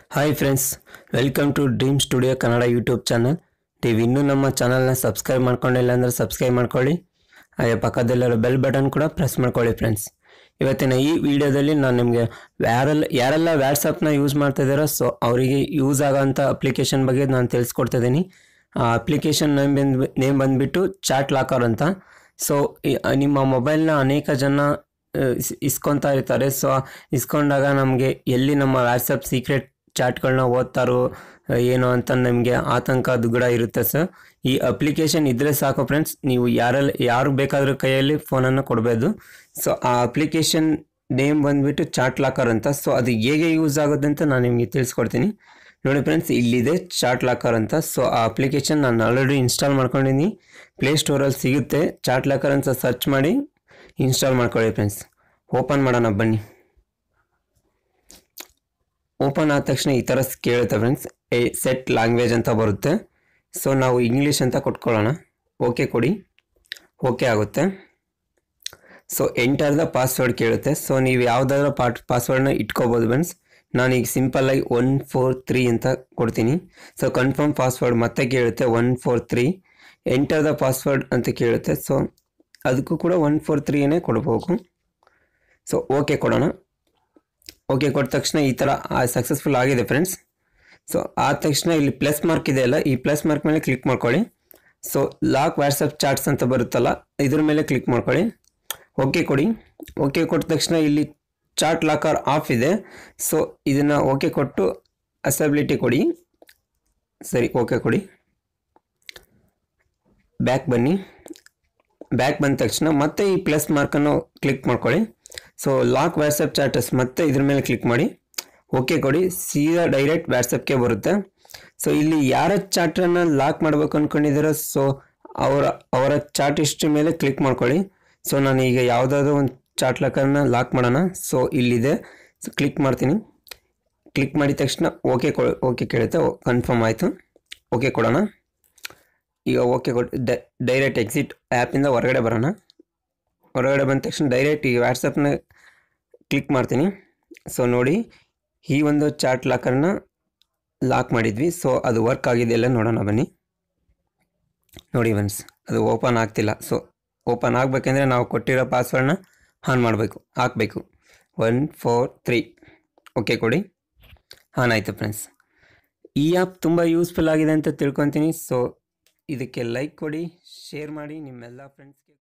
hi friends welcome to dream studio Kannada YouTube channel ನೀವು ಇನ್ನೂ ನಮ್ಮ ಚಾನಲ್ನ ಸಬ್ಸ್ಕ್ರೈಬ್ ಮಾಡ್ಕೊಂಡಿಲ್ಲ ಅಂದರೆ ಸಬ್ಸ್ಕ್ರೈಬ್ ಮಾಡ್ಕೊಳ್ಳಿ ಹಾಗೆ ಪಕ್ಕದಲ್ಲಿರೋ ಬೆಲ್ ಬಟನ್ ಕೂಡ ಪ್ರೆಸ್ ಮಾಡ್ಕೊಳ್ಳಿ ಫ್ರೆಂಡ್ಸ್ ಇವತ್ತಿನ ಈ ವಿಡಿಯೋದಲ್ಲಿ ನಾನು ನಿಮಗೆ ಯಾರೆಲ್ಲ ಯಾರೆಲ್ಲ ವ್ಯಾಟ್ಸಪ್ನ ಯೂಸ್ ಮಾಡ್ತಾ ಇದ್ದಾರೋ ಸೊ ಅವರಿಗೆ ಯೂಸ್ ಆಗೋಂಥ ಅಪ್ಲಿಕೇಶನ್ ಬಗ್ಗೆ ನಾನು ತಿಳಿಸ್ಕೊಡ್ತಿದ್ದೀನಿ ಆ ಅಪ್ಲಿಕೇಶನ್ ನೇಮ್ ಬಂದು ನೇಮ್ ಬಂದುಬಿಟ್ಟು ಚಾಟ್ ಲಾಕರ್ ಅಂತ ಸೊ ನಿಮ್ಮ ಮೊಬೈಲ್ನ ಅನೇಕ ಜನ ಆ, ಇಸ್- ಇಸ್ಕೊತಾ ಇರ್ತಾರೆ ಸೊ ಇಸ್ಕೊಂಡಾಗ ನಮಗೆ ಎಲ್ಲಿ ನಮ್ಮ ವಾಟ್ಸಪ್ ಸೀಕ್ರೆಟ್ ಚಾಟ್ಗಳನ್ನ ಓದ್ತಾರೋ ಆ, ಏನು ಅಂತ ನಮಗೆ ಆತಂಕ ದುಗ್ಗಡ ಇರುತ್ತೆ ಸರ್ ಈ ಅಪ್ಲಿಕೇಶನ್ ಇದ್ದರೆ ಸಾಕು ಫ್ರೆಂಡ್ಸ್ ನೀವು ಯಾರೆಲ್ಲ ಯಾರು ಬೇಕಾದ್ರೂ ಕೈಯಲ್ಲಿ ಫೋನನ್ನು ಕೊಡಬಹುದು ಸೊ ಆ ಅಪ್ಲಿಕೇಶನ್ ನೇಮ್ ಬಂದುಬಿಟ್ಟು ಚಾಟ್ ಲಾಕರ್ ಅಂತ ಸೊ ಅದು ಹೇಗೆ ಯೂಸ್ ಆಗುತ್ತೆ ಅಂತ ನಾನು ನಿಮಗೆ ತಿಳಿಸ್ಕೊಡ್ತೀನಿ ನೋಡಿ ಫ್ರೆಂಡ್ಸ್ ಇಲ್ಲಿದೆ ಚಾಟ್ ಲಾಕರ್ ಅಂತ ಸೊ ಆ ಅಪ್ಲಿಕೇಶನ್ ನಾನು ಆಲ್ರೆಡಿ ಇನ್ಸ್ಟಾಲ್ ಮಾಡ್ಕೊಂಡಿದ್ದೀನಿ ಪ್ಲೇಸ್ಟೋರಲ್ಲಿ ಸಿಗುತ್ತೆ ಚಾಟ್ ಲಾಕರ್ ಅಂತ ಸರ್ಚ್ ಮಾಡಿ ಇನ್ಸ್ಟಾಲ್ ಮಾಡ್ಕೊಳ್ಳಿ ಫ್ರೆಂಡ್ಸ್ ಓಪನ್ ಮಾಡೋಣ ಬನ್ನಿ ಓಪನ್ ಆದ ತಕ್ಷಣ ಈ ಥರ ಕೇಳುತ್ತೆ ಫ್ರೆಂಡ್ಸ್ ಎ ಸೆಟ್ ಲ್ಯಾಂಗ್ವೇಜ್ ಅಂತ ಬರುತ್ತೆ ಸೊ ನಾವು ಇಂಗ್ಲೀಷ್ ಅಂತ ಕೊಟ್ಕೊಳ್ಳೋಣ ಓಕೆ ಕೊಡಿ ಓಕೆ ಆಗುತ್ತೆ ಸೊ ಎಂಟರ್ ದ ಪಾಸ್ವರ್ಡ್ ಕೇಳುತ್ತೆ ಸೊ ನೀವು ಯಾವುದಾದ್ರೂ ಪಾಟ್ ಪಾಸ್ವರ್ಡ್ನ ಇಟ್ಕೋಬೋದು ಫ್ರೆಂಡ್ಸ್ ನಾನೀಗ ಸಿಂಪಲ್ಲಾಗಿ ಒನ್ ಫೋರ್ ತ್ರೀ ಅಂತ ಕೊಡ್ತೀನಿ ಸೊ ಕನ್ಫರ್ಮ್ ಪಾಸ್ವರ್ಡ್ ಮತ್ತೆ ಕೇಳುತ್ತೆ one four three enter the password ಅಂತ ಕೇಳುತ್ತೆ ಸೊ ಅದಕ್ಕೂ ಕೂಡ ಒನ್ ಫೋರ್ ತ್ರೀನೇ ಕೊಡ್ಬೇಕು ಸೊ ಓಕೆ ಕೊಡೋಣ ಓಕೆ ಕೊಟ್ಟ ತಕ್ಷಣ ಈ ಥರ ಸಕ್ಸಸ್ಫುಲ್ ಆಗಿದೆ ಫ್ರೆಂಡ್ಸ್ ಸೊ ಆದ ತಕ್ಷಣ ಇಲ್ಲಿ ಪ್ಲಸ್ ಮಾರ್ಕ್ ಇದೆ ಅಲ್ಲ ಈ ಪ್ಲಸ್ ಮಾರ್ಕ್ ಮೇಲೆ ಕ್ಲಿಕ್ ಮಾಡ್ಕೊಳ್ಳಿ ಸೊ ಲಾಕ್ ವಾಟ್ಸಪ್ ಚಾಟ್ಸ್ ಅಂತ ಬರುತ್ತಲ್ಲ ಇದ್ರ ಮೇಲೆ ಕ್ಲಿಕ್ ಮಾಡ್ಕೊಳ್ಳಿ ಓಕೆ ಕೊಡಿ ಓಕೆ ಕೊಟ್ಟ ತಕ್ಷಣ ಇಲ್ಲಿ ಚಾಟ್ ಲಾಕರ್ ಆಫ್ ಇದೆ ಸೊ ಇದನ್ನು ಓಕೆ ಕೊಟ್ಟು ಅಸಬಿಲಿಟಿ ಕೊಡಿ ಸರಿ ಓಕೆ ಕೊಡಿ ಬ್ಯಾಕ್ ಬನ್ನಿ ಬ್ಯಾಕ್ ಬಂದ ತಕ್ಷಣ ಮತ್ತೆ ಈ ಪ್ಲಸ್ ಮಾರ್ಕನ್ನು ಕ್ಲಿಕ್ ಮಾಡ್ಕೊಳ್ಳಿ ಸೊ ಲಾಕ್ ವಾಟ್ಸಪ್ ಚಾಟಸ್ ಮತ್ತೆ ಇದ್ರ ಮೇಲೆ ಕ್ಲಿಕ್ ಮಾಡಿ ಓಕೆ ಕೊಡಿ ಸೀದಾ ಡೈರೆಕ್ಟ್ ವಾಟ್ಸಪ್ಗೆ ಬರುತ್ತೆ ಸೊ ಇಲ್ಲಿ ಯಾರ ಚಾಟನ್ನು ಲಾಕ್ ಮಾಡಬೇಕು ಅಂದ್ಕೊಂಡಿದ್ದೀರೋ ಸೊ ಅವರ ಅವರ ಚಾಟ್ ಹಿಸ್ಟ್ರಿ ಮೇಲೆ ಕ್ಲಿಕ್ ಮಾಡ್ಕೊಳ್ಳಿ ಸೊ ನಾನು ಈಗ ಯಾವುದಾದ್ರೂ ಒಂದು ಚಾಟ್ ಲಾಕರ್ನ ಲಾಕ್ ಮಾಡೋಣ ಸೊ ಇಲ್ಲಿದೆ ಸೊ ಕ್ಲಿಕ್ ಮಾಡ್ತೀನಿ ಕ್ಲಿಕ್ ಮಾಡಿದ ತಕ್ಷಣ ಓಕೆ ಕೊ ಓಕೆ ಕೇಳುತ್ತೆ ಕನ್ಫರ್ಮ್ ಆಯಿತು ಓಕೆ ಕೊಡೋಣ ಈಗ ಓಕೆ ಕೊಟ್ಟು ಡೈರೆಕ್ಟ್ ಎಕ್ಸಿಟ್ ಆ್ಯಪಿಂದ ಹೊರಗಡೆ ಬರೋಣ ಹೊರಗಡೆ ಬಂದ ತಕ್ಷಣ ಡೈರೆಕ್ಟ್ ಈ ವಾಟ್ಸಪ್ನ ಕ್ಲಿಕ್ ಮಾಡ್ತೀನಿ ಸೊ ನೋಡಿ ಈ ಒಂದು ಚಾಟ್ ಲಾಕರ್ನ ಲಾಕ್ ಮಾಡಿದ್ವಿ ಸೊ ಅದು ವರ್ಕ್ ಆಗಿದೆಯಲ್ಲ ನೋಡೋಣ ಬನ್ನಿ ನೋಡಿ ಬನ್ಸ್ ಅದು ಓಪನ್ ಆಗ್ತಿಲ್ಲ ಸೊ ಓಪನ್ ಆಗಬೇಕಂದ್ರೆ ನಾವು ಕೊಟ್ಟಿರೋ ಪಾಸ್ವರ್ಡ್ನ ಆನ್ ಮಾಡಬೇಕು ಹಾಕಬೇಕು ಒನ್ ಫೋರ್ ತ್ರೀ ಓಕೆ ಕೊಡಿ ಆನ್ ಆಯಿತು ಫ್ರೆಂಡ್ಸ್ ಈ ಆ್ಯಪ್ ತುಂಬ ಯೂಸ್ಫುಲ್ ಆಗಿದೆ ಅಂತ ತಿಳ್ಕೊತೀನಿ ಸೊ ಇದಕ್ಕೆ ಲೈಕ್ ಕೊಡಿ ಶೇರ್ ಮಾಡಿ ನಿಮ್ಮೆಲ್ಲ ಫ್ರೆಂಡ್ಸ್ಗೆ